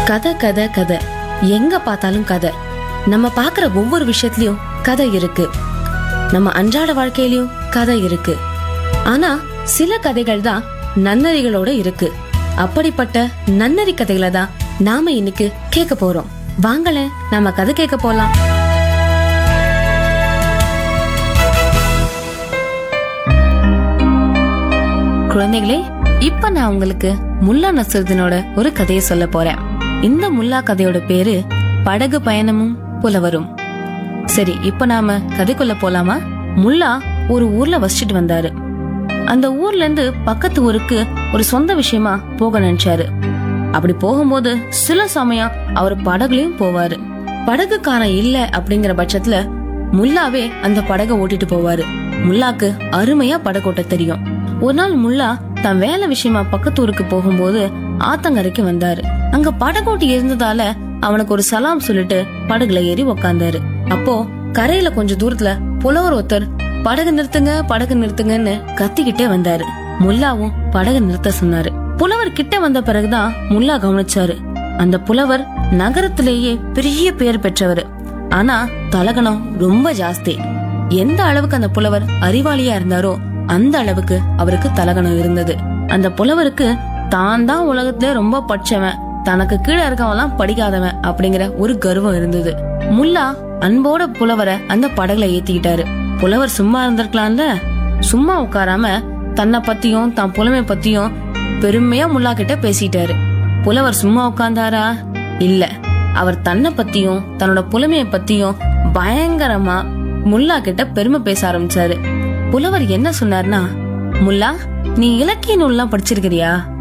கதை கதை கதை எங்க பார்த்தாலும் கதை நம்ம பார்க்குற ஒவ்வொரு விஷயத்துலயும் கதை இருக்கு நம்ம அன்றாட வாழ்க்கையிலயும் கதை இருக்கு ஆனா சில கதைகள் தான் நன்னறிகளோட இருக்கு அப்படிப்பட்ட நன்னறி கதைகளை தான் நாம இன்னைக்கு கேட்க போறோம் வாங்களேன் நாம கதை கேட்க போலாம் குழந்தைகளே இப்ப நான் உங்களுக்கு முல்லா நசருதனோட ஒரு கதையை சொல்ல போறேன் இந்த முல்லா கதையோட பேரு படகு பயணமும் புலவரும் சரி இப்ப நாம கதைக்குள்ள போலாமா முல்லா ஒரு ஊர்ல வசிச்சுட்டு வந்தாரு அந்த ஊர்ல இருந்து பக்கத்து ஊருக்கு ஒரு சொந்த விஷயமா போக நினைச்சாரு அப்படி போகும்போது சில சமயம் அவர் படகுலயும் போவாரு படகுக்காரன் இல்ல அப்படிங்கிற பட்சத்துல முல்லாவே அந்த படகை ஓட்டிட்டு போவாரு முல்லாக்கு அருமையா படகு ஓட்ட தெரியும் ஒரு நாள் முல்லா தன் வேலை விஷயமா பக்கத்து ஊருக்கு போகும்போது ஆத்தங்கரைக்கு வந்தாரு அங்க படகோட்டி இருந்ததால அவனுக்கு ஒரு சலாம் சொல்லிட்டு படகுல ஏறி உக்காந்தாரு அப்போ கரையில கொஞ்ச தூரத்துல புலவர் ஒருத்தர் படகு நிறுத்துங்க படகு நிறுத்துங்கன்னு கத்திக்கிட்டே வந்தாரு முல்லாவும் படகு நிறுத்த சொன்னாரு புலவர் கிட்ட வந்த பிறகுதான் முல்லா கவனிச்சாரு அந்த புலவர் நகரத்திலேயே பெரிய பெயர் பெற்றவர் ஆனா தலகணம் ரொம்ப ஜாஸ்தி எந்த அளவுக்கு அந்த புலவர் அறிவாளியா இருந்தாரோ அந்த அளவுக்கு அவருக்கு தலகணம் இருந்தது அந்த புலவருக்கு தான் தான் உலகத்திலே ரொம்ப படிச்சவன் தனக்கு கீழே இருக்கவன்லாம் படிக்காதவன் அப்படிங்கிற ஒரு கர்வம் இருந்தது முல்லா அன்போட புலவரை அந்த படகுல ஏத்திக்கிட்டாரு புலவர் சும்மா இருந்திருக்கலாம்ல சும்மா உட்காராம தன்னை பத்தியும் தான் புலமை பத்தியும் பெருமையா முல்லா கிட்ட பேசிட்டாரு புலவர் சும்மா உட்கார்ந்தாரா இல்ல அவர் தன்னை பத்தியும் தன்னோட புலமைய பத்தியும் பயங்கரமா முல்லா கிட்ட பெருமை பேச ஆரம்பிச்சாரு புலவர் என்ன சொன்னார்னா முல்லா நீ இலக்கிய நூல்லாம் படிச்சிருக்கிறியா